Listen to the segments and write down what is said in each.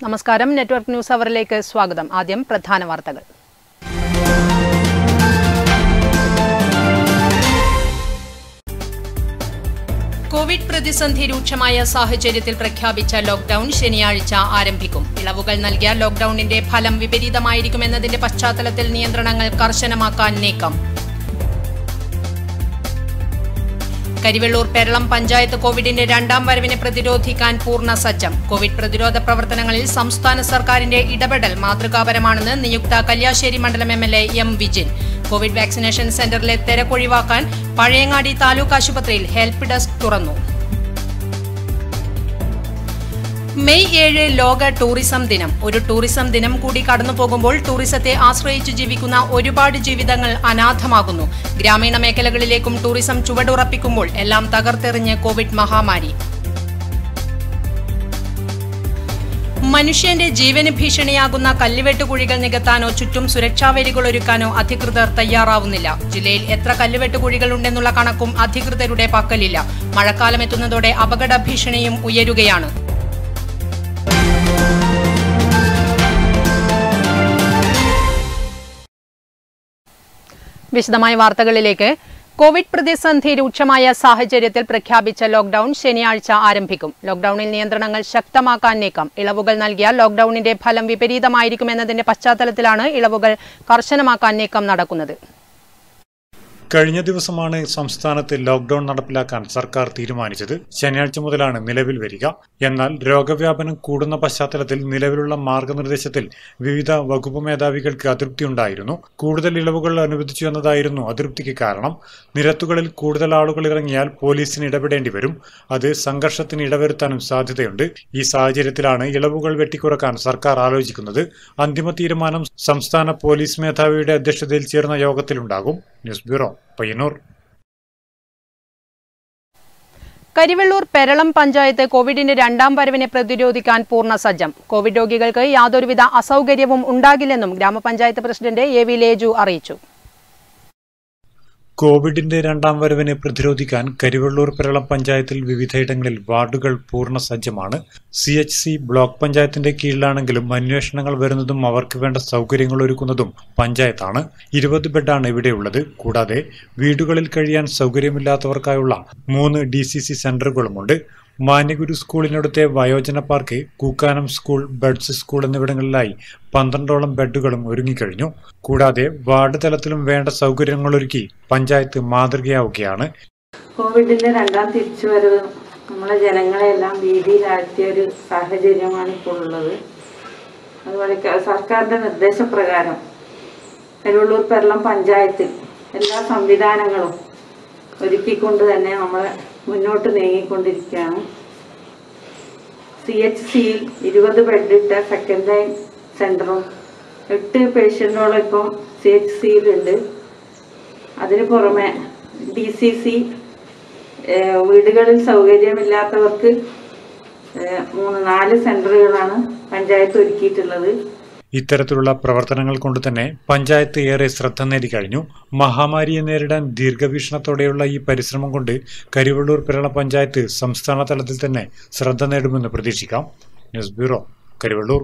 നമസ്കാരം network news അവറിലേക്ക് സ്വാഗതം ആദ്യം പ്രധാന വാർത്തകൾ കോവിഡ് പ്രതിസന്ധി രൂക്ഷമായ സാഹചര്യത്തിൽ പ്രഖ്യാപിച്ച ലോക്ഡൌൺ ശനിയാഴ്ച ആരംഭിക്കും ഇളവുകൾ നൽകിയ ലോക്ഡൌണിന്റെ ഫലം വിപരീതമായിരിക്കുമെന്നതിന്റെ പശ്ചാത്തലത്തിൽ നിയന്ത്രണങ്ങൾ കർശനമാക്കാൻ നീക്കം കരിവെള്ളൂർ പെരളം പഞ്ചായത്ത് കോവിഡിന്റെ രണ്ടാം വരവിനെ പ്രതിരോധിക്കാൻ പൂർണ്ണ സജ്ജം കോവിഡ് പ്രതിരോധ പ്രവർത്തനങ്ങളിൽ സംസ്ഥാന സർക്കാരിന്റെ ഇടപെടൽ മാതൃകാപരമാണെന്ന് നിയുക്ത കല്യാശ്ശേരി മണ്ഡലം M L A M Vijin covid vaccination സെന്ററിലെ തിരക്കൊഴിവാക്കാൻ പഴയങ്ങാടി താലൂക്ക് ആശുപത്രിയിൽ ഹെൽപ്പ് ഡെസ്ക് തുറന്നു മെയ് ഏഴ് ലോക ടൂറിസം ദിനം ഒരു ടൂറിസം ദിനം കൂടി കടന്നു പോകുമ്പോൾ ടൂറിസത്തെ ആശ്രയിച്ചു ജീവിക്കുന്ന ഒരുപാട് ജീവിതങ്ങൾ അനാഥമാകുന്നു ഗ്രാമീണ മേഖലകളിലേക്കും ടൂറിസം ചുവടുറപ്പിക്കുമ്പോൾ എല്ലാം തകർത്തെറിഞ്ഞ് കോവിഡ് മഹാമാരി മനുഷ്യന്റെ ജീവന് ഭീഷണിയാകുന്ന കല്ലുവെട്ടുകുഴികൾ നികത്താനോ ചുറ്റും സുരക്ഷാ വേലികൾ ഒരുക്കാനോ അധികൃതർ തയ്യാറാവുന്നില്ല ജില്ലയിൽ എത്ര കല്ലുവെട്ടുകുഴികൾ ഉണ്ടെന്നുള്ള കണക്കും അധികൃതരുടെ പക്കലില്ല മഴക്കാലം എത്തുന്നതോടെ അപകട ഭീഷണിയും ഉയരുകയാണ് വിശദമായ വാർത്തകളിലേക്ക് കോവിഡ് പ്രതിസന്ധി രൂക്ഷമായ സാഹചര്യത്തിൽ പ്രഖ്യാപിച്ച ലോക്ഡൌൺ ശനിയാഴ്ച ആരംഭിക്കും ലോക്ഡൌണിൽ നിയന്ത്രണങ്ങൾ ശക്തമാക്കാൻ നീക്കം ഇളവുകൾ നൽകിയ ലോക്ഡൌണിന്റെ ഫലം വിപരീതമായിരിക്കുമെന്നതിന്റെ പശ്ചാത്തലത്തിലാണ് ഇളവുകൾ കർശനമാക്കാൻ നീക്കം നടക്കുന്നത് കഴിഞ്ഞ ദിവസമാണ് സംസ്ഥാനത്ത് ലോക്ഡൌൺ നടപ്പിലാക്കാൻ സർക്കാർ തീരുമാനിച്ചത് ശനിയാഴ്ച മുതലാണ് നിലവിൽ വരിക എന്നാൽ രോഗവ്യാപനം കൂടുന്ന പശ്ചാത്തലത്തിൽ നിലവിലുള്ള മാർഗനിർദ്ദേശത്തിൽ വിവിധ വകുപ്പ് മേധാവികൾക്ക് അതൃപ്തിയുണ്ടായിരുന്നു കൂടുതൽ ഇളവുകൾ അനുവദിച്ചു എന്നതായിരുന്നു അതൃപ്തിക്ക് കാരണം നിരത്തുകളിൽ കൂടുതൽ ആളുകൾ ഇറങ്ങിയാൽ പോലീസിന് ഇടപെടേണ്ടി വരും അത് സംഘർഷത്തിന് ഇടവരുത്താനും സാധ്യതയുണ്ട് ഈ സാഹചര്യത്തിലാണ് ഇളവുകൾ വെട്ടിക്കുറക്കാൻ സർക്കാർ ആലോചിക്കുന്നത് അന്തിമ തീരുമാനം സംസ്ഥാന പോലീസ് മേധാവിയുടെ അധ്യക്ഷതയിൽ ചേർന്ന യോഗത്തിലുണ്ടാകും ന്യൂസ് ബ്യൂറോ പയ്യന്നൂർ കരിവെള്ളൂർ പെരളം പഞ്ചായത്ത് കോവിഡിന്റെ രണ്ടാം വരവിനെ പ്രതിരോധിക്കാൻ പൂർണ്ണ സജ്ജം കോവിഡ് രോഗികൾക്ക് യാതൊരുവിധ അസൗകര്യവും ഉണ്ടാകില്ലെന്നും ഗ്രാമപഞ്ചായത്ത് പ്രസിഡന്റ് എ വി ലേജു അറിയിച്ചു കോവിഡിന്റെ രണ്ടാം വരവിനെ പ്രതിരോധിക്കാൻ കരിവള്ളൂർ പെരളം പഞ്ചായത്തിൽ വിവിധയിടങ്ങളിൽ വാർഡുകൾ പൂർണ്ണ സജ്ജമാണ് സി എച്ച് സി ബ്ലോക്ക് പഞ്ചായത്തിന്റെ കീഴിലാണെങ്കിലും അന്വേഷണങ്ങൾ വരുന്നതും അവർക്ക് വേണ്ട സൗകര്യങ്ങൾ ഒരുക്കുന്നതും പഞ്ചായത്താണ് ഇരുപത് ബെഡാണ് ഇവിടെയുള്ളത് കൂടാതെ വീടുകളിൽ കഴിയാൻ സൗകര്യമില്ലാത്തവർക്കായുള്ള മൂന്ന് ഡി സി സി സെന്ററുകളുമുണ്ട് മാന്യഗുരു സ്കൂളിനടുത്തെ വയോജന park Kookkanam school buds school എന്നിവിടങ്ങളിലായി പന്ത്രണ്ടോളം ബെഡുകളും ഒരുങ്ങിക്കഴിഞ്ഞു കൂടാതെ വാർഡ് തലത്തിലും വേണ്ട സൗകര്യങ്ങളൊരുക്കി പഞ്ചായത്ത് മാതൃകയാവുകയാണ് കോവിഡിന്റെ രണ്ടാം തിരിച്ചുവരവ് നമ്മളെ ജനങ്ങളെല്ലാം ഭീതിയിലാഴ്ത്തിയ ഒരു സാഹചര്യമാണ് ഇപ്പോൾ ഉള്ളത് അതുപോലെ ക- സർക്കാരിന്റെ നിർദ്ദേശപ്രകാരം കരുവള്ളൂർ പെരളം പഞ്ചായത്തിൽ എല്ലാ സംവിധാനങ്ങളും ഒരുക്കിക്കൊണ്ട് തന്നെ നമ്മൾ മുന്നോട്ട് നീങ്ങിക്കൊണ്ടിരിക്കുകയാണ് സി എച്ച് സിയിൽ ഇരുപത് ബെഡിട്ട സെക്കൻഡ് ലൈൻ സെന്ററും എട്ട് പേഷ്യൻറ്റോളം ഇപ്പം സി എച്ച് സിയിലുണ്ട് അതിന് പുറമെ ഡി സി സി വീടുകളിൽ സൗകര്യമില്ലാത്തവർക്ക് ഏഹ്, മൂന്ന് നാല് സെന്ററുകളാണ് പഞ്ചായത്ത് ഒരുക്കിയിട്ടുള്ളത് ഇത്തരത്തിലുള്ള പ്രവർത്തനങ്ങൾ കൊണ്ട് തന്നെ പഞ്ചായത്ത് ഏറെ ശ്രദ്ധ നേടിക്കഴിഞ്ഞു മഹാമാരിയെ നേരിടാൻ ദീർഘവീക്ഷണത്തോടെയുള്ള ഈ പരിശ്രമം കൊണ്ട് കരിവള്ളൂർ പെരള പഞ്ചായത്ത് സംസ്ഥാന തലത്തിൽ തന്നെ ശ്രദ്ധ നേടുമെന്ന് പ്രതീക്ഷിക്കാം ന്യൂസ് ബ്യൂറോ കരിവള്ളൂർ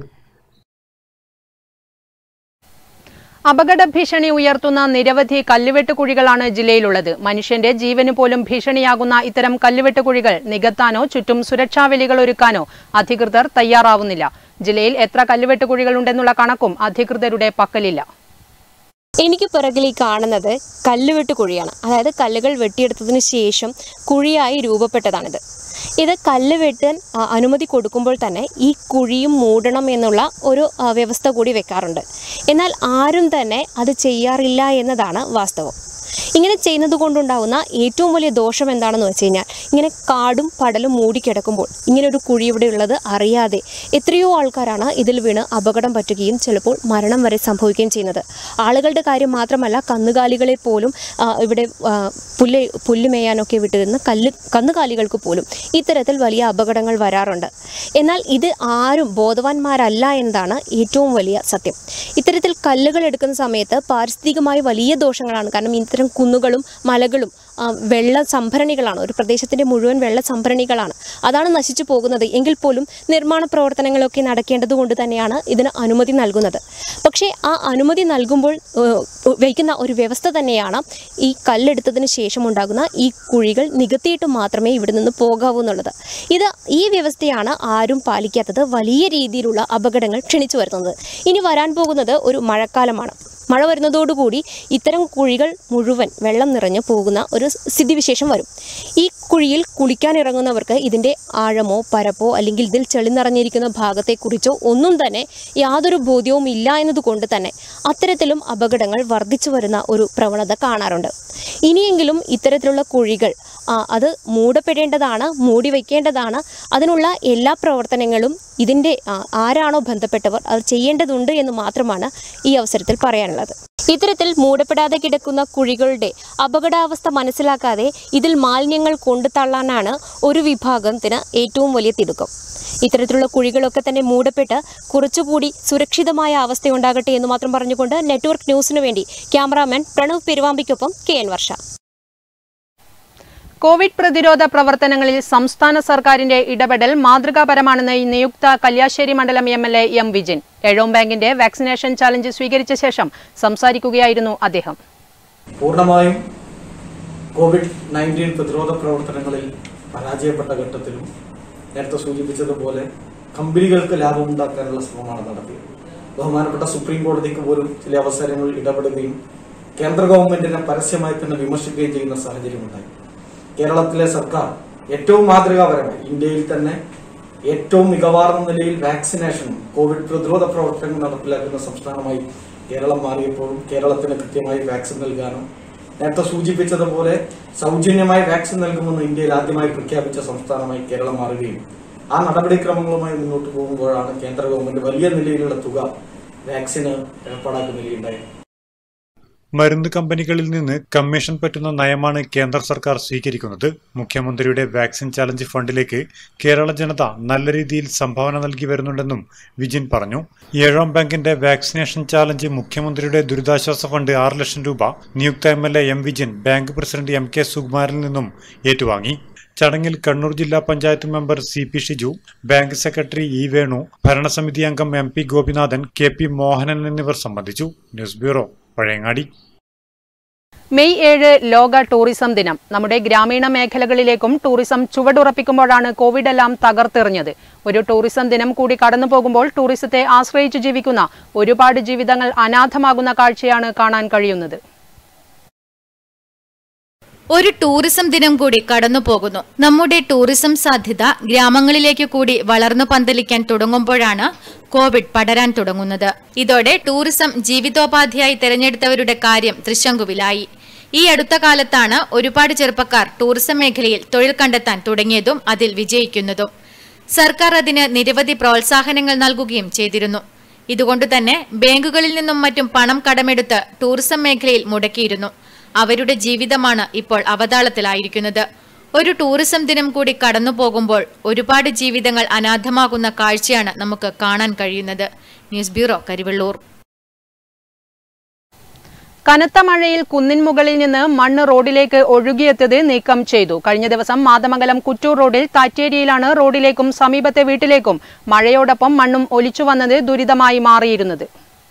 അപകട ഭീഷണി ഉയർത്തുന്ന നിരവധി കല്ലുവെട്ട് കുഴികളാണ് ജില്ലയിലുള്ളത് മനുഷ്യന്റെ ജീവന് പോലും ഭീഷണിയാകുന്ന ഇത്തരം കല്ലുവെട്ട് കുഴികൾ നികത്താനോ ചുറ്റും സുരക്ഷാ വേലികൾ ഒരുക്കാനോ അധികൃതർ തയ്യാറാവുന്നില്ല ജില്ലയിൽ എത്ര കല്ലുവെട്ട് കുഴികൾ ഉണ്ടെന്നുള്ള കണക്കും അധികൃതരുടെ പക്കലില്ല എനിക്ക് പിറകിൽ ഈ കാണുന്നത് കല്ലുവെട്ട് കുഴിയാണ് അതായത് കല്ലുകൾ വെട്ടിയെടുത്തതിന് ശേഷം കുഴിയായി രൂപപ്പെട്ടതാണിത് ഇത് കല്ല് വെട്ടാൻ ആ, അനുമതി കൊടുക്കുമ്പോൾ തന്നെ ഈ കുഴിയും മൂടണം എന്നുള്ള ഒരു ആ, വ്യവസ്ഥ കൂടി വെക്കാറുണ്ട് എന്നാൽ ആരും തന്നെ അത് ചെയ്യാറില്ല എന്നതാണ് വാസ്തവം ഇങ്ങനെ ചെയ്യുന്നത് കൊണ്ടുണ്ടാകുന്ന ഏറ്റവും വലിയ ദോഷം എന്താണെന്ന് വെച്ച് കഴിഞ്ഞാൽ ഇങ്ങനെ കാടും പടലും മൂടിക്കിടക്കുമ്പോൾ ഇങ്ങനെ ഒരു കുഴി ഇവിടെ ഉള്ളത് അറിയാതെ എത്രയോ ആൾക്കാരാണ് ഇതിൽ വീണ് അപകടം പറ്റുകയും ചിലപ്പോൾ മരണം വരെ സംഭവിക്കുകയും ചെയ്യുന്നത് ആളുകളുടെ കാര്യം മാത്രമല്ല കന്നുകാലികളെ പോലും ആ, ഇവിടെ ആ, പുല്ല് പുല്ല് മേയാനൊക്കെ വിട്ടിരുന്ന കല്ല് കന്നുകാലികൾക്ക് പോലും ഇത്തരത്തിൽ വലിയ അപകടങ്ങൾ വരാറുണ്ട് എന്നാൽ ഇത് ആരും ബോധവാന്മാരല്ല എന്നതാണ് ഏറ്റവും വലിയ സത്യം ഇത്തരത്തിൽ കല്ലുകൾ എടുക്കുന്ന സമയത്ത് പാരിസ്ഥിതികമായി വലിയ ദോഷങ്ങളാണ് കാരണം ഇത്തരം കുന്നുകളും മലകളും ആ, വെള്ള സംഭരണികളാണ് ഒരു പ്രദേശത്തിൻ്റെ മുഴുവൻ വെള്ള സംഭരണികളാണ് അതാണ് നശിച്ചു പോകുന്നത് എങ്കിൽ പോലും നിർമ്മാണ പ്രവർത്തനങ്ങളൊക്കെ നടക്കേണ്ടത് കൊണ്ട് തന്നെയാണ് ഇതിന് അനുമതി നൽകുന്നത് പക്ഷേ ആ അനുമതി നൽകുമ്പോൾ ഏഹ്, വയ്ക്കുന്ന ഒരു വ്യവസ്ഥ തന്നെയാണ് ഈ കല്ലെടുത്തതിന് ശേഷം ഉണ്ടാകുന്ന ഈ കുഴികൾ നികത്തിയിട്ട് മാത്രമേ ഇവിടെ നിന്ന് പോകാവൂ എന്നുള്ളത് ഇത് ഈ വ്യവസ്ഥയാണ് ആരും പാലിക്കാത്തത് വലിയ രീതിയിലുള്ള അപകടങ്ങൾ ക്ഷണിച്ചു വരുന്നത് ഇനി വരാൻ പോകുന്നത് ഒരു മഴക്കാലമാണ് മഴ വരുന്നതോടുകൂടി ഇത്തരം കുഴികൾ മുഴുവൻ വെള്ളം നിറഞ്ഞു പോകുന്ന ഒരു സ്ഥിതിവിശേഷം വരും ഈ കുഴിയിൽ കുളിക്കാൻ ഇറങ്ങുന്നവർക്ക് ഇതിൻ്റെ ആഴമോ പരപ്പോ അല്ലെങ്കിൽ ഇതിൽ ചെളി നിറഞ്ഞിരിക്കുന്ന ഭാഗത്തെക്കുറിച്ചോ ഒന്നും തന്നെ യാതൊരു ബോധ്യവും ഇല്ല എന്നതുകൊണ്ട് തന്നെ അത്തരത്തിലും അപകടങ്ങൾ വർദ്ധിച്ചു വരുന്ന ഒരു പ്രവണത കാണാറുണ്ട് ഇനിയെങ്കിലും ഇത്തരത്തിലുള്ള കുഴികൾ ആ, അത് മൂടപ്പെടേണ്ടതാണ് മൂടി വയ്ക്കേണ്ടതാണ് അതിനുള്ള എല്ലാ പ്രവർത്തനങ്ങളും ഇതിൻ്റെ ആ, ആരാണോ ബന്ധപ്പെട്ടവർ അത് ചെയ്യേണ്ടതുണ്ട് എന്ന് മാത്രമാണ് ഈ അവസരത്തിൽ പറയാനുള്ളത് ഇത്തരത്തിൽ മൂടപ്പെടാതെ കിടക്കുന്ന കുഴികളുടെ അപകടാവസ്ഥ മനസ്സിലാക്കാതെ ഇതിൽ മാലിന്യങ്ങൾ കൊണ്ടു തള്ളാനാണ് ഒരു വിഭാഗത്തിന് ഏറ്റവും വലിയ തിടുക്കം ഇത്തരത്തിലുള്ള കുഴികളൊക്കെ തന്നെ മൂടപ്പെട്ട് കുറച്ചുകൂടി സുരക്ഷിതമായ അവസ്ഥയുണ്ടാകട്ടെ എന്ന് മാത്രം പറഞ്ഞുകൊണ്ട് നെറ്റ്വർക്ക് ന്യൂസിനു വേണ്ടി ക്യാമറാമാൻ പ്രണവ് പെരുവാമ്പിക്കൊപ്പം കെ എൻ വർഷ കോവിഡ് പ്രതിരോധ പ്രവർത്തനങ്ങളിൽ സംസ്ഥാന സർക്കാരിന്റെ ഇടപെടൽ മാതൃകാപരമാണെന്ന് നിയുക്ത കല്യാശ്ശേരി മണ്ഡലം M L A M Vijin Ezhome ബാങ്കിന്റെ വാക്സിനേഷൻ ചാലഞ്ച് സ്വീകരിച്ച ശേഷം സംസാരിക്കുകയായിരുന്നു അദ്ദേഹം പൂർണ്ണമായും കോവിഡ് നയൻറ്റീൻ പ്രതിരോധ പ്രവർത്തനങ്ങളിൽ പരാജയപ്പെട്ട ഘട്ടത്തിലും നേരത്തെ സൂചിപ്പിച്ചതുപോലെ കമ്പനികൾക്ക് ലാഭമുണ്ടാക്കാനുള്ള ശ്രമമാണ് നടത്തിയത് ബഹുമാനപ്പെട്ട സുപ്രീം കോടതിക്ക് പോലും ചില അവസരങ്ങളിൽ ഇടപെടുകയും കേന്ദ്ര ഗവൺമെന്റിനെ പരസ്യമായി തന്നെ വിമർശിക്കുകയും ചെയ്യുന്ന സാഹചര്യമുണ്ടായി കേരളത്തിലെ സർക്കാർ ഏറ്റവും മാതൃകാപരമായി ഇന്ത്യയിൽ തന്നെ ഏറ്റവും മികവാർന്ന നിലയിൽ വാക്സിനേഷൻ കോവിഡ് പ്രതിരോധ പ്രവർത്തനങ്ങൾ നടപ്പിലാക്കുന്ന സംസ്ഥാനമായി കേരളം മാറിയപ്പോഴും കേരളത്തിന് കൃത്യമായി വാക്സിൻ നൽകാനും നേരത്തെ സൂചിപ്പിച്ചതുപോലെ സൗജന്യമായി വാക്സിൻ നൽകുമെന്ന് ഇന്ത്യയിൽ ആദ്യമായി പ്രഖ്യാപിച്ച സംസ്ഥാനമായി കേരളം മാറുകയും ആ നടപടിക്രമങ്ങളുമായി മുന്നോട്ട് പോകുമ്പോഴാണ് കേന്ദ്ര ഗവൺമെന്റ് വലിയ നിലയിലുള്ള തുക വാക്സിന് ഏർപ്പാടാക്കുന്നതിലുണ്ടായത് മരുന്ന് കമ്പനികളിൽ നിന്ന് കമ്മീഷൻ പറ്റുന്ന നയമാണ് കേന്ദ്ര സർക്കാർ സ്വീകരിക്കുന്നത് മുഖ്യമന്ത്രിയുടെ വാക്സിൻ ചാലഞ്ച് ഫണ്ടിലേക്ക് കേരള ജനത നല്ല രീതിയിൽ സംഭാവന നൽകി വരുന്നുണ്ടെന്നും വിജിൻ പറഞ്ഞു ഏഴാം ബാങ്കിന്റെ വാക്സിനേഷൻ ചാലഞ്ച് മുഖ്യമന്ത്രിയുടെ ദുരിതാശ്വാസ ഫണ്ട് ആറ് ലക്ഷം രൂപ നിയുക്ത M L A M Vijin bank president M K സുകുമാരനിൽ നിന്നും ഏറ്റുവാങ്ങി ചടങ്ങിൽ കണ്ണൂർ ജില്ലാ panchayat member C P Shiju bank secretary E Venu ഭരണസമിതി അംഗം M P Gopinathan K P Mohanan എന്നിവർ സംബന്ധിച്ചു ന്യൂസ് ബ്യൂറോ പഴയങ്ങാടി മെയ് ഏഴ് ലോക ടൂറിസം ദിനം നമ്മുടെ ഗ്രാമീണ മേഖലകളിലേക്കും ടൂറിസം ചുവടുറപ്പിക്കുമ്പോഴാണ് കോവിഡ് എല്ലാം തകർത്തെറിഞ്ഞത് ഒരു ടൂറിസം ദിനം കൂടി കടന്നു പോകുമ്പോൾ ടൂറിസത്തെ ആശ്രയിച്ചു ജീവിക്കുന്ന ഒരുപാട് ജീവിതങ്ങൾ അനാഥമാകുന്ന കാഴ്ചയാണ് കാണാൻ കഴിയുന്നത് ഒരു ടൂറിസം ദിനം കൂടി കടന്നു പോകുന്നു നമ്മുടെ ടൂറിസം സാധ്യത ഗ്രാമങ്ങളിലേക്ക് കൂടി വളർന്നു പന്തലിക്കാൻ തുടങ്ങുമ്പോഴാണ് കോവിഡ് പടരാൻ തുടങ്ങുന്നത് ഇതോടെ ടൂറിസം ജീവിതോപാധിയായി തിരഞ്ഞെടുത്തവരുടെ കാര്യം തൃശങ്കുവിലായി ഈ അടുത്ത കാലത്താണ് ഒരുപാട് ചെറുപ്പക്കാർ ടൂറിസം മേഖലയിൽ തൊഴിൽ കണ്ടെത്താൻ തുടങ്ങിയതും അതിൽ വിജയിക്കുന്നതും സർക്കാർ അതിന് നിരവധി പ്രോത്സാഹനങ്ങൾ നൽകുകയും ചെയ്തിരുന്നു ഇതുകൊണ്ട് തന്നെ ബാങ്കുകളിൽ നിന്നും മറ്റും പണം കടമെടുത്ത് ടൂറിസം മേഖലയിൽ മുടക്കിയിരുന്നു അവരുടെ ജീവിതമാണ് ഇപ്പോൾ അവതാളത്തിലായിരിക്കുന്നത് ഒരു ടൂറിസം ദിനം കൂടി കടന്നു പോകുമ്പോൾ ഒരുപാട് ജീവിതങ്ങൾ അനാഥമാകുന്ന കാഴ്ചയാണ് നമുക്ക് കാണാൻ കഴിയുന്നത് ന്യൂസ് ബ്യൂറോ കരിവെള്ളൂർ കനത്ത മഴയിൽ കുന്നിൻ മുകളിൽ നിന്ന് മണ്ണ് റോഡിലേക്ക് ഒഴുകിയെത്തിയത് നീക്കം ചെയ്തു കഴിഞ്ഞ ദിവസം മാതമംഗലം കുറ്റൂർ റോഡിൽ താറ്റേരിയിലാണ് റോഡിലേക്കും സമീപത്തെ വീട്ടിലേക്കും മഴയോടൊപ്പം മണ്ണും ഒലിച്ചു വന്നത് ദുരിതമായി മാറിയിരുന്നത്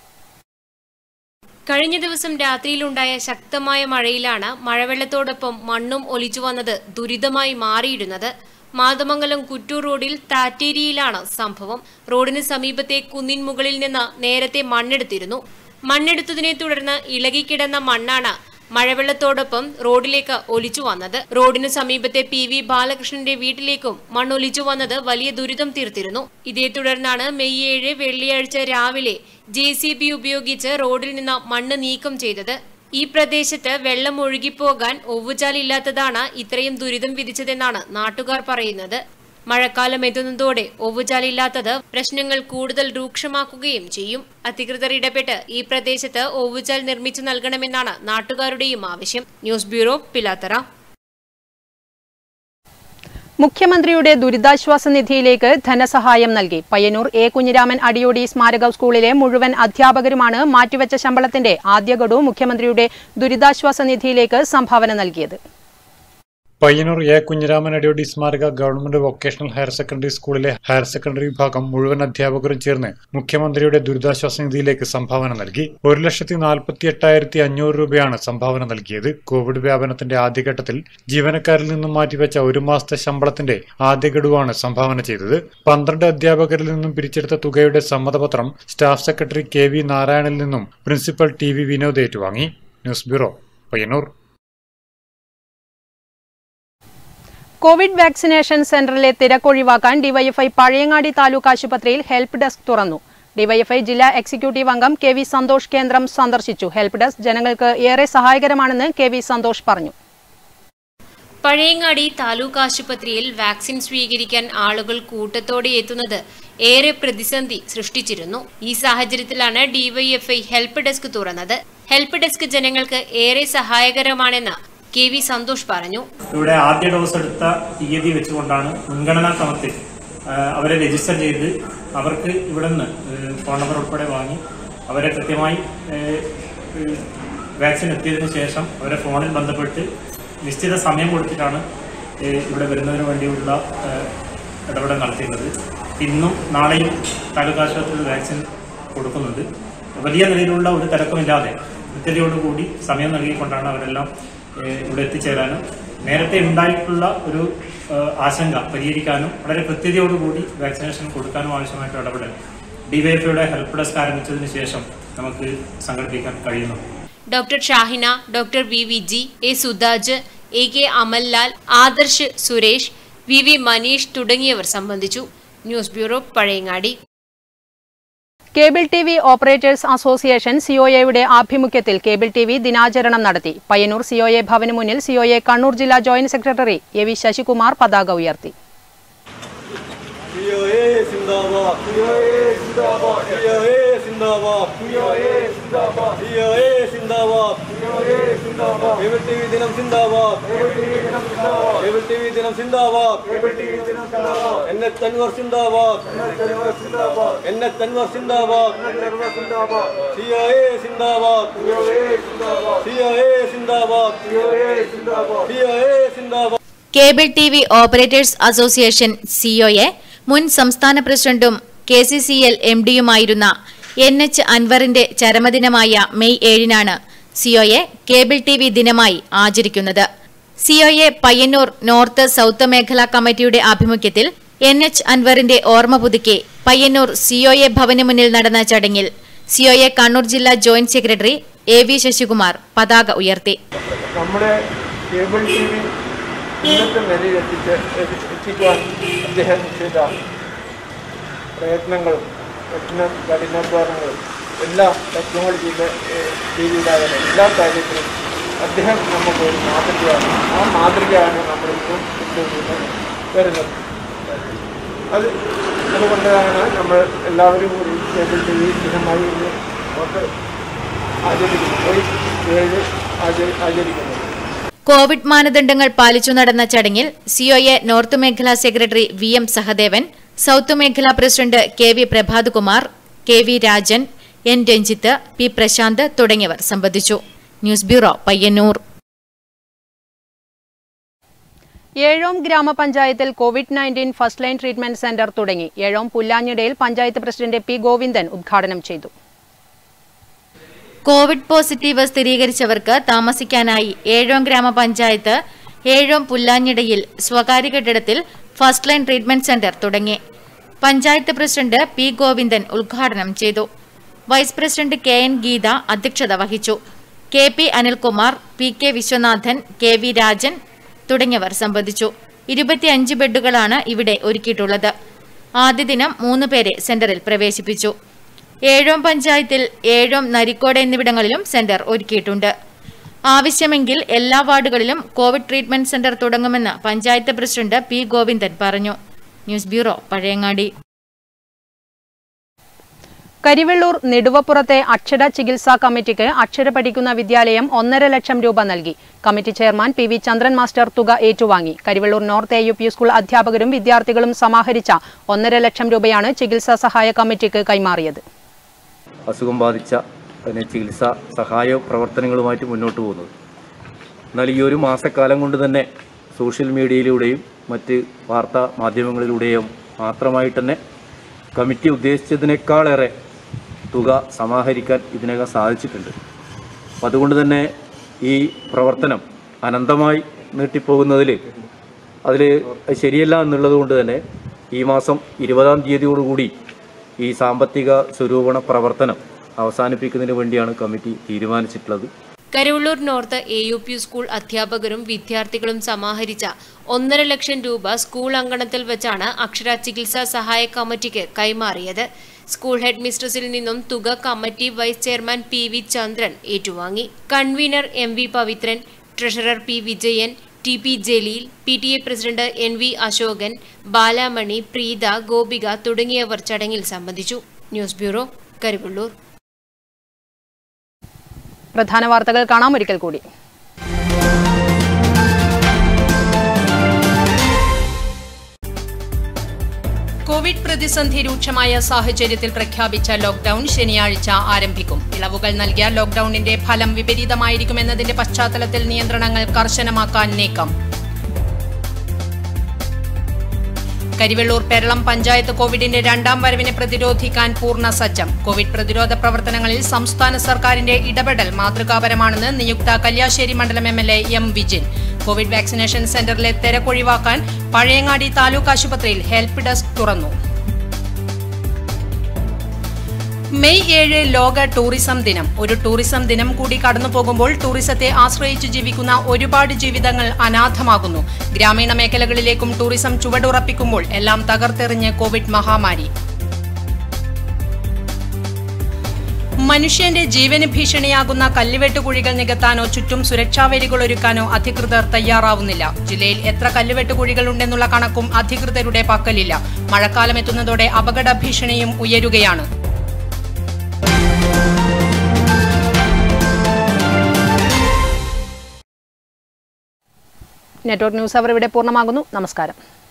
കഴിഞ്ഞ ദിവസം രാത്രിയിലുണ്ടായ ശക്തമായ മഴയിലാണ് മഴവെള്ളത്തോടൊപ്പം മണ്ണും ഒലിച്ചു വന്നത് ദുരിതമായി മാറിയിരുന്നത് മാതമംഗലം കുറ്റൂർ റോഡിൽ താറ്റേരിയിലാണ് സംഭവം റോഡിന് സമീപത്തെ കുന്നിൻ മുകളിൽ നിന്ന് നേരത്തെ മണ്ണെടുത്തിരുന്നു മണ്ണെടുത്തതിനെ തുടർന്ന് ഇളകിക്കിടന്ന മണ്ണാണ് മഴവെള്ളത്തോടൊപ്പം റോഡിലേക്ക് ഒലിച്ചു വന്നത് റോഡിന് സമീപത്തെ പി വി ബാലകൃഷ്ണന്റെ വീട്ടിലേക്കും മണ്ണൊലിച്ചു വന്നത് വലിയ ദുരിതം തീർത്തിരുന്നു ഇതേ തുടർന്നാണ് മെയ് ഏഴ് വെള്ളിയാഴ്ച രാവിലെ ജെ സി ബി ഉപയോഗിച്ച് റോഡിൽ നിന്ന് മണ്ണ് നീക്കം ചെയ്തത് ഈ പ്രദേശത്ത് വെള്ളം ഒഴുകിപ്പോകാൻ ഒവുചാലില്ലാത്തതാണ് ഇത്രയും ദുരിതം വിധിച്ചതെന്നാണ് നാട്ടുകാർ പറയുന്നത് മഴക്കാലം എത്തുന്നതോടെ ഒവുചാലില്ലാത്തത് പ്രശ്നങ്ങൾ കൂടുതൽ രൂക്ഷമാക്കുകയും ചെയ്യും അധികൃതർ ഇടപെട്ട് ഈ പ്രദേശത്ത് ഒവുചാൽ നിർമ്മിച്ചു നൽകണമെന്നാണ് നാട്ടുകാരുടെയും ആവശ്യം ന്യൂസ് ബ്യൂറോ പിലാത്തറ മുഖ്യമന്ത്രിയുടെ ദുരിതാശ്വാസ നിധിയിലേക്ക് ധനസഹായം നൽകി പയ്യന്നൂർ എ കുഞ്ഞിരാമൻ അടിയോടി സ്മാരക സ്കൂളിലെ മുഴുവൻ അധ്യാപകരുമാണ് മാറ്റിവെച്ച ശമ്പളത്തിന്റെ ആദ്യ ഗഡു മുഖ്യമന്ത്രിയുടെ ദുരിതാശ്വാസ നിധിയിലേക്ക് സംഭാവന നൽകിയത് പയ്യന്നൂർ എ കുഞ്ഞിരാമൻ അടിയോടി സ്മാരക ഗവൺമെന്റ് വൊക്കേഷണൽ ഹയർ സെക്കൻഡറി സ്കൂളിലെ ഹയർ സെക്കൻഡറി വിഭാഗം മുഴുവൻ അധ്യാപകരും ചേർന്ന് മുഖ്യമന്ത്രിയുടെ ദുരിതാശ്വാസ നിധിയിലേക്ക് സംഭാവന നൽകി ഒരു ലക്ഷത്തി നാൽപ്പത്തി എട്ടായിരത്തി അഞ്ഞൂറ് രൂപയാണ് സംഭാവന നൽകിയത് കോവിഡ് വ്യാപനത്തിന്റെ ആദ്യഘട്ടത്തിൽ ജീവനക്കാരിൽ നിന്നും മാറ്റിവെച്ച ഒരു മാസത്തെ ശമ്പളത്തിന്റെ ആദ്യ ഗഡുവാണ് സംഭാവന ചെയ്തത് പന്ത്രണ്ട് അധ്യാപകരിൽ നിന്നും പിരിച്ചെടുത്ത തുകയുടെ സമ്മതപത്രം സ്റ്റാഫ് സെക്രട്ടറി കെ വി നാരായണിൽ നിന്നും പ്രിൻസിപ്പൽ ടി വി വിനോദ് ഏറ്റുവാങ്ങി news bureau Payyanur covid vaccination സെന്ററിലെ തിരക്കൊഴിവാക്കാൻ ഡിവൈഎഫ്ഐ പഴയങ്ങാടി താലൂക്ക് ആശുപത്രിയിൽ ഹെൽപ്പ് ഡെസ്ക് തുറന്നു ഡിവൈഎഫ്ഐ ജില്ലാ എക്സിക്യൂട്ടീവ് അംഗം കെ വി സന്തോഷ് കേന്ദ്രം സന്ദർശിച്ചു ഹെൽപ്പ് ഡെസ്ക് ജനങ്ങൾക്ക് ഏറെ സഹായകരമാണെന്ന് കെ വി സന്തോഷ് പറഞ്ഞു പഴയങ്ങാടി താലൂക്ക് ആശുപത്രിയിൽ വാക്സിൻ സ്വീകരിക്കാൻ ആളുകൾ കൂട്ടത്തോടെ എത്തുന്നത് ഏറെ പ്രതിസന്ധി സൃഷ്ടിച്ചിരുന്നു ഈ സാഹചര്യത്തിലാണ് ഡിവൈഎഫ്ഐ ഹെൽപ്പ് ഡെസ്ക് തുറന്നത് ഹെൽപ്പ് ഡെസ്ക് ജനങ്ങൾക്ക് ഏറെ സഹായകരമാണെന്ന് കെ വി സന്തോഷ് പറഞ്ഞു ഇവിടെ ആദ്യ ഡോസ് എടുത്ത തീയതി വെച്ചുകൊണ്ടാണ് മുൻഗണനാ ക്രമത്തിൽ ആ, അവരെ രജിസ്റ്റർ ചെയ്ത് അവർക്ക് ഇവിടെ നിന്ന് ഫോൺ നമ്പർ ഉൾപ്പെടെ വാങ്ങി അവരെ കൃത്യമായി ഏ, ഏ, വാക്സിൻ എത്തിയതിനു ശേഷം അവരെ ഫോണിൽ ബന്ധപ്പെട്ട് നിശ്ചിത സമയം കൊടുത്തിട്ടാണ് ഏ, ഇവിടെ വരുന്നതിന് വേണ്ടിയുള്ള ഏ, ഇടപെടൽ നടത്തിയിരുന്നത് ഇന്നും നാളെയും താലൂക്ക് ആശുപത്രിയിൽ വാക്സിൻ കൊടുക്കുന്നുണ്ട് വലിയ നിലയിലുള്ള ഒരു തിരക്കുമില്ലാതെ കൃത്യതയോടുകൂടി സമയം നൽകിക്കൊണ്ടാണ് അവരെല്ലാം ഏഹ് ഇവിടെ എത്തിച്ചേരാനും നേരത്തെ ഉണ്ടായിട്ടുള്ള ഒരു ഏഹ് ആശങ്ക പരിഹരിക്കാനും വളരെ കൃത്യതയോടുകൂടി വാക്സിനേഷൻ കൊടുക്കാനും ആവശ്യമായിട്ടുള്ള ഇടപെടൽ ഡിവൈഎഫ്ഐയുടെ ഹെൽപ്പ് ഡെസ്ക് ആരംഭിച്ചതിന് ശേഷം നമുക്ക് സംഘടിപ്പിക്കാൻ കഴിയുന്നു doctor Shahina doctor V V G A Sudhaj A K Amallal Adarsh Suresh V V Maneesh തുടങ്ങിയവർ സംബന്ധിച്ചു news bureau Pazhayangadi cable T V operators association സിഒഎയുടെ ആഭിമുഖ്യത്തിൽ കേബിൾ ടി വി ദിനാചരണം നടത്തി പയ്യന്നൂർ സിഒഎ ഭവന് മുന്നിൽ സിഒഎ കണ്ണൂർ ജില്ലാ joint secretary A V Sasikumar പതാക ഉയർത്തി സിഒഎ സിന്ദാബാദ് സിഒഎ സിന്ദാബാദ് സിഒഎ സിന്ദാബാദ് സിഒഎ സിന്ദാബാദ് സിഒഎ സിന്ദാബാദ് സിഒഎ സിന്ദാബാദ് കേബിൾ ടിവി ദിനം സിന്ദാബാദ് കേബിൾ ടിവി ദിനം സിന്ദാബാദ് കേബിൾ ടിവി ദിനം സിന്ദാബാദ് കേബിൾ ടിവി ദിനം സിന്ദാബാദ് എന്നെ തൻവർ സിന്ദാബാദ് എന്നെ തൻവർ സിന്ദാബാദ് എന്നെ തൻവർ സിന്ദാബാദ് എന്നെ തൻവർ സിന്ദാബാദ് സിഒഎ സിന്ദാബാദ് സിഒഎ സിന്ദാബാദ് സിഒഎ സിന്ദാബാദ് സിഒഎ സിന്ദാബാദ് സിഒഎ സിന്ദാബാദ് cable T V operators association സിഒയെ മുൻ സംസ്ഥാന പ്രസിഡന്റും K C C L M ഡിയുമായിരുന്ന എൻ എച്ച് അൻവറിന്റെ ചരമദിനമായ മെയ് ഏഴിനാണ് സിഒയെ കേബിൾ ടി വി ദിനമായി ആചരിക്കുന്നത് സിഒയെ പയ്യന്നൂർ നോർത്ത് സൗത്ത് മേഖലാ കമ്മിറ്റിയുടെ ആഭിമുഖ്യത്തിൽ എൻ എച്ച് അൻവറിന്റെ ഓർമ്മ പുതുക്കി പയ്യന്നൂർ സിഒയെ ഭവന് മുന്നിൽ നടന്ന ചടങ്ങിൽ സിഒയെ കണ്ണൂർ ജില്ലാ joint secretary A V Sasikumar പതാക ഉയർത്തി നമ്മുടെ കേബിൾ ടി വി ഇന്നത്തെ നിലയിൽ എത്തിച്ച് എത്തി- എത്തിക്കുവാൻ അദ്ദേഹം ചെയ്ത പ്രയത്നങ്ങളും കഠിന കഠിനാധ്വാനങ്ങളും എല്ലാ ടെക്നോളജിയിലെ ടി വിയിലായാലും എല്ലാ കാര്യത്തിലും അദ്ദേഹം നമുക്ക് ഒരു മാതൃകയാണ് ആ മാതൃകയാണ് നമ്മളിപ്പോൾ പിന്തുടരുന്നത് വരുന്നത് അത് അതുകൊണ്ടാണ് നമ്മൾ എല്ലാവരും കൂടി കേബിൾ ടി വി ദിനമായി ഇന്ന് നമുക്ക് ആചരിക്കുന്നത് മെയ് ഏഴ് ആചരി ആചരിക്കുന്നത് കോവിഡ് മാനദണ്ഡങ്ങൾ പാലിച്ചു നടന്ന ചടങ്ങിൽ സിഒഎ നോർത്ത് മേഖലാ secretary V M Sahadevan south മേഖലാ president K V Prabhathkumar K V Rajan N Ranjith P Prashanth തുടങ്ങിയവർ സംബന്ധിച്ചു ന്യൂസ് ബ്യൂറോ പയ്യന്നൂർ ഏഴോം ഗ്രാമപഞ്ചായത്തിൽ covid nineteen first line treatment centre തുടങ്ങി ഏഴോം പുല്ലാഞ്ഞിടയിൽ പഞ്ചായത്ത് പ്രസിഡന്റ് പി ഗോവിന്ദൻ ഉദ്ഘാടനം ചെയ്തു കോവിഡ് പോസിറ്റീവ് സ്ഥിരീകരിച്ചവർക്ക് താമസിക്കാനായി ഏഴോം ഗ്രാമപഞ്ചായത്ത് ഏഴോം പുല്ലാഞ്ഞിടയിൽ സ്വകാര്യ കെട്ടിടത്തിൽ ഫസ്റ്റ് ലൈൻ ട്രീറ്റ്മെന്റ് സെന്റർ തുടങ്ങി പഞ്ചായത്ത് പ്രസിഡന്റ് പി ഗോവിന്ദൻ ഉദ്ഘാടനം ചെയ്തു vice president K N Geetha അധ്യക്ഷത വഹിച്ചു K P Anilkumar P K Viswanathan K V Rajan തുടങ്ങിയവർ സംബന്ധിച്ചു ഇരുപത്തിയഞ്ച് ബെഡുകളാണ് ഇവിടെ ഒരുക്കിയിട്ടുള്ളത് ആദ്യ ദിനം മൂന്ന് പേരെ സെന്ററിൽ പ്രവേശിപ്പിച്ചു ഏഴോം പഞ്ചായത്തിൽ ഏഴോം നരിക്കോട് എന്നിവിടങ്ങളിലും സെന്റർ ഒരുക്കിയിട്ടുണ്ട് ആവശ്യമെങ്കിൽ എല്ലാ വാർഡുകളിലും കോവിഡ് ട്രീറ്റ്മെന്റ് സെന്റർ തുടങ്ങുമെന്ന് പഞ്ചായത്ത് പ്രസിഡന്റ് പി ഗോവിന്ദൻ പറഞ്ഞു ന്യൂസ് ബ്യൂറോ പഴയങ്ങാടി കരിവെള്ളൂർ നെടുവപ്പുറത്തെ അക്ഷര ചികിത്സാ കമ്മിറ്റിക്ക് അക്ഷര പഠിക്കുന്ന വിദ്യാലയം ഒന്നര ലക്ഷം രൂപ നൽകി committee chairman P V Chandran master തുക ഏറ്റുവാങ്ങി Karivellur north A U P school അധ്യാപകരും വിദ്യാർത്ഥികളും സമാഹരിച്ച ഒന്നര ലക്ഷം രൂപയാണ് ചികിത്സാ സഹായ കമ്മിറ്റിക്ക് കൈമാറിയത് അസുഖം ബാധിച്ച അതിന് ചികിത്സാ സഹായ പ്രവർത്തനങ്ങളുമായിട്ട് മുന്നോട്ട് പോകുന്നത് എന്നാൽ ഈ ഒരു മാസക്കാലം കൊണ്ട് തന്നെ സോഷ്യൽ മീഡിയയിലൂടെയും മറ്റ് വാർത്താ മാധ്യമങ്ങളിലൂടെയും മാത്രമായിട്ട് തന്നെ കമ്മിറ്റി ഉദ്ദേശിച്ചതിനേക്കാളേറെ തുക സമാഹരിക്കാൻ ഇതിനകം സാധിച്ചിട്ടുണ്ട് അപ്പം അതുകൊണ്ട് തന്നെ ഈ പ്രവർത്തനം അനന്തമായി നീട്ടിപ്പോകുന്നതിൽ അതിൽ ശരിയല്ല എന്നുള്ളത് കൊണ്ട് തന്നെ ഈ മാസം ഇരുപതാം തീയതിയോടുകൂടി ഈ സാമ്പത്തിക സ്വരൂപണ പ്രവർത്തനം അവസാനിപ്പിക്കുന്നതിന് വേണ്ടിയാണ് കമ്മിറ്റി തീരുമാനിച്ചിട്ടുള്ളത് Karuvallur north A U P school അധ്യാപകരും വിദ്യാർത്ഥികളും സമാഹരിച്ച ഒന്നര ലക്ഷം രൂപ സ്കൂൾ അങ്കണത്തിൽ വെച്ചാണ് അക്ഷര ചികിത്സാ സഹായ കമ്മിറ്റിക്ക് കൈമാറിയത് സ്കൂൾ ഹെഡ് മിസ്ട്രസിൽ നിന്നും തുക committee vice chairman P V Chandran ഏറ്റുവാങ്ങി convenor M V Pavithran treasurer P Vijayan T P Jaleel P T A president N V Ashokan Balamani Preetha Gopika തുടങ്ങിയവർ ചടങ്ങിൽ സംബന്ധിച്ചു ന്യൂസ് ബ്യൂറോ കരുവള്ളൂർ പ്രധാന വാർത്തകൾ കാണാം ഒരിക്കൽ കൂടി കോവിഡ് പ്രതിസന്ധി രൂക്ഷമായ സാഹചര്യത്തിൽ പ്രഖ്യാപിച്ച ലോക്ഡൌൺ ശനിയാഴ്ച ആരംഭിക്കും ഇളവുകൾ നൽകിയ ലോക്ഡൌണിന്റെ ഫലം വിപരീതമായിരിക്കുമെന്നതിന്റെ പശ്ചാത്തലത്തിൽ നിയന്ത്രണങ്ങൾ കർശനമാക്കാൻ നീക്കം കരിവെള്ളൂർ പെരളം പഞ്ചായത്ത് കോവിഡിന്റെ രണ്ടാം വരവിനെ പ്രതിരോധിക്കാൻ പൂർണ്ണ സജ്ജം കോവിഡ് പ്രതിരോധ പ്രവർത്തനങ്ങളിൽ സംസ്ഥാന സർക്കാരിന്റെ ഇടപെടൽ മാതൃകാപരമാണെന്ന് നിയുക്ത കല്യാശ്ശേരി മണ്ഡലം M L A M Vijin covid vaccination സെന്ററിലെ തിരക്കൊഴിവാക്കാൻ പഴയങ്ങാടി താലൂക്ക് ആശുപത്രിയിൽ ഹെൽപ്പ് ഡെസ്ക് തുറന്നു മെയ് ഏഴ് ലോക ടൂറിസം ദിനം ഒരു ടൂറിസം ദിനം കൂടി കടന്നു പോകുമ്പോൾ ടൂറിസത്തെ ആശ്രയിച്ചു ജീവിക്കുന്ന ഒരുപാട് ജീവിതങ്ങൾ അനാഥമാകുന്നു ഗ്രാമീണ മേഖലകളിലേക്കും ടൂറിസം ചുവടുറപ്പിക്കുമ്പോൾ എല്ലാം തകർത്തെറിഞ്ഞ് കോവിഡ് മഹാമാരി മനുഷ്യന്റെ ജീവന് ഭീഷണിയാകുന്ന കല്ലുവെട്ടുകുഴികൾ നികത്താനോ ചുറ്റും സുരക്ഷാവേലികൾ ഒരുക്കാനോ അധികൃതർ തയ്യാറാവുന്നില്ല ജില്ലയിൽ എത്ര കല്ലുവെട്ടുകുഴികൾ ഉണ്ടെന്നുള്ള കണക്കും അധികൃതരുടെ പക്കലില്ല മഴക്കാലം എത്തുന്നതോടെ അപകട ഭീഷണിയും ഉയരുകയാണ് നെറ്റ്വർക്ക് ന്യൂസ് അവർ ഇവിടെ പൂർണ്ണമാകുന്നു നമസ്കാരം